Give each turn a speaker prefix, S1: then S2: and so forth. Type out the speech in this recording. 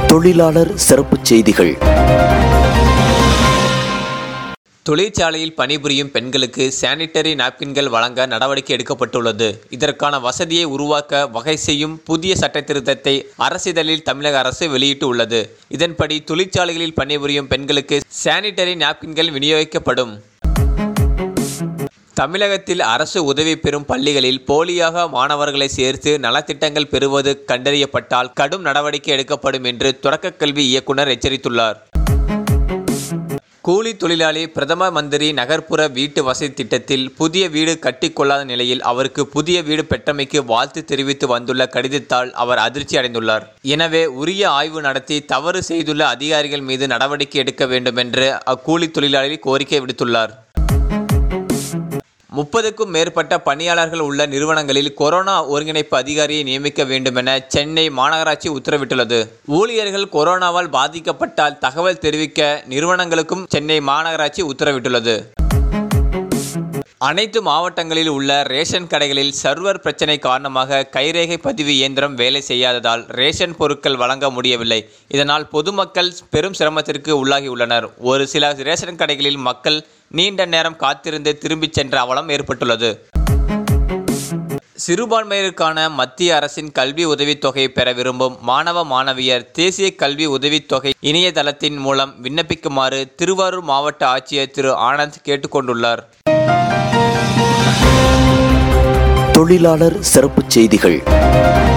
S1: தொழிலாளர் சிறப்புச் செய்திகள்
S2: தொழிற்சாலையில் பணிபுரியும் பெண்களுக்கு சானிட்டரி நாப்கின்கள் வழங்க நடவடிக்கை எடுக்கப்பட்டுள்ளது இதற்கான வசதியை உருவாக்க வகை செய்யும் புதிய சட்டத்திருத்தத்தை அரசிதழில் தமிழக அரசு வெளியிட்டுள்ளது இதன்படி தொழிற்சாலைகளில் பணிபுரியும் பெண்களுக்கு சானிட்டரி நாப்கின்கள் விநியோகிக்கப்படும் தமிழகத்தில் அரசு உதவி பெறும் பள்ளிகளில் போலியாக மாணவர்களை சேர்த்து நலத்திட்டங்கள் பெறுவது கண்டறியப்பட்டால் கடும் நடவடிக்கை எடுக்கப்படும் என்று தொடக்கக் கல்வி இயக்குனர் எச்சரித்துள்ளார் கூலி தொழிலாளி பிரதம மந்திரி நகர்ப்புற வீட்டு வசதி திட்டத்தில் புதிய வீடு கட்டிக்கொள்ளாத நிலையில் அவருக்கு புதிய வீடு பெற்றமைக்கு வாழ்த்து தெரிவித்து வந்துள்ள கடிதத்தால் அவர் அதிர்ச்சி அடைந்துள்ளார் எனவே உரிய ஆய்வு நடத்தி தவறு செய்துள்ள அதிகாரிகள் மீது நடவடிக்கை எடுக்க வேண்டும் என்று அக்கூலி தொழிலாளி கோரிக்கை விடுத்துள்ளார் முப்பதுக்கும் மேற்பட்ட பணியாளர்கள் உள்ள நிறுவனங்களில் கொரோனா ஒருங்கிணைப்பு அதிகாரியை நியமிக்க வேண்டுமென சென்னை மாநகராட்சி உத்தரவிட்டுள்ளது ஊழியர்கள் கொரோனாவால் பாதிக்கப்பட்டால் தகவல் தெரிவிக்க நிறுவனங்களுக்கும் சென்னை மாநகராட்சி உத்தரவிட்டுள்ளது அனைத்து மாவட்டங்களில் உள்ள ரேஷன் கடைகளில் சர்வர் பிரச்சனை காரணமாக கைரேகை பதிவு இயந்திரம் வேலை செய்யாததால் ரேஷன் பொருட்கள் வழங்க முடியவில்லை இதனால் பொதுமக்கள் பெரும் சிரமத்திற்கு உள்ளாகியுள்ளனர் ஒரு சில ரேஷன் கடைகளில் மக்கள் நீண்ட நேரம் காத்திருந்து திரும்பிச் சென்ற அவலம் ஏற்பட்டுள்ளது சிறுபான்மையருக்கான மத்திய அரசின் கல்வி உதவித்தொகை பெற விரும்பும் மாணவ மாணவியர் தேசிய கல்வி உதவித்தொகை இணையதளத்தின் மூலம் விண்ணப்பிக்குமாறு திருவாரூர் மாவட்ட ஆட்சியர் திரு ஆனந்த் கேட்டுக்கொண்டுள்ளார்
S1: தொழிலாளர் சிறப்புச் செய்திகள்